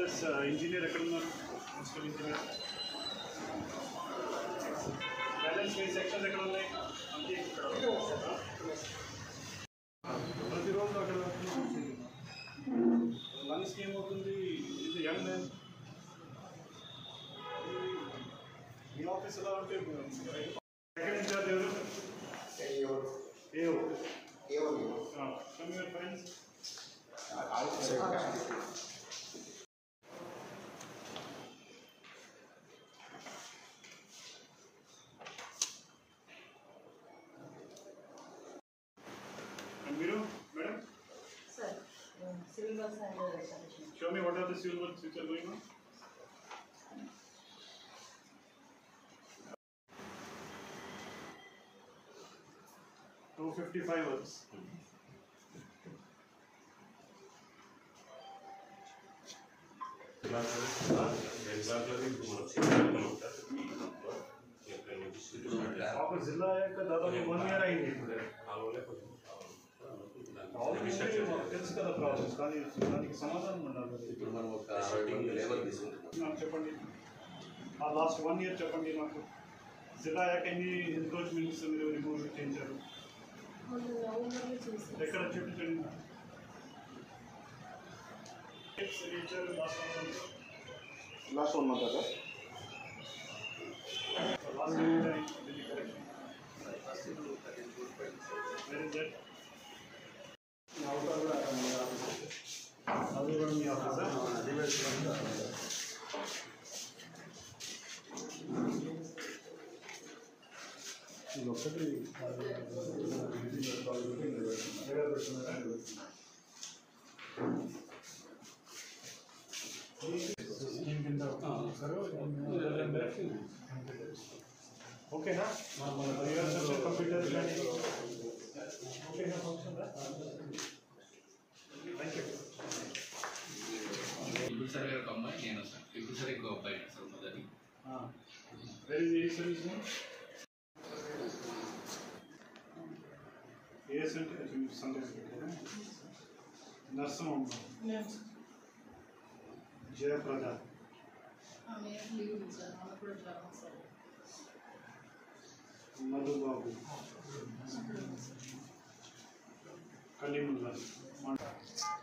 Process engineer ఎక్కడ ఉన్నారు municipal engineer balance మీ సెక్షన్స్ ఎక్కడ ఉన్నాయి అంతే ఇక్కడ ప్రతిరోజు అక్కడ లంగ్స్కి ఏమవుతుంది ఇది యంగ్ మ్యాన్ మీ ఆఫీస్ ఎలా ఉంటే సెకండ్ ఇన్ఛార్జ్ ఎవరు ఏఓ కమ్ యువర్ ఫ్రెండ్స్ మీరు madam Sir, um, civil works and uh, restoration. Show me what are the civil works which are going on two fifty five works ఒక జిల్లా యొక్క దాదాపు one year అయింది problem మాకు తెలుసు కదా ప్రాబ్లమ్స్ కానీ దానికి సమాధానం ఉండాలి ఇప్పుడు మనం ఒక అరవై మంది లేబర్ తీసుకుంటున్నాం నాకు చెప్పండి ఆ లాస్ట్ వన్ ఇయర్ చెప్పండి నాకు జిల్లా యాక్ ఎన్ని ఎన్క్రోచ్మెంట్స్ మీరు రిమూవ్ చేయించారు మొన్న నవంబర్లో చేశారు. ఎక్కడ చూపించండి ఇచ్చారు last last one month sir last very good అది కూడా మీ ఆఫీసా ఇది ఒక్కటి ఓకేనా మన కంప్యూటర్ కానీ ఓకేనా ఫంక్షన్ థ్యాంక్ యూ ఇప్పుడు సరే ఒక అమ్మాయి నేను వస్తాను ఇప్పుడు సరే ఇంకో అబ్బాయి సార్ మొదటి వెరీ వెరీ సర్వీస్ ఏఎస్ అంటే సందేశ్ నర్సమ్మ Yes. జయప్రద ఆమె లీవ్ ఉంది సార్ ఆమె కూడా జ్వరం సార్ మధుబాబు కలీముల్లా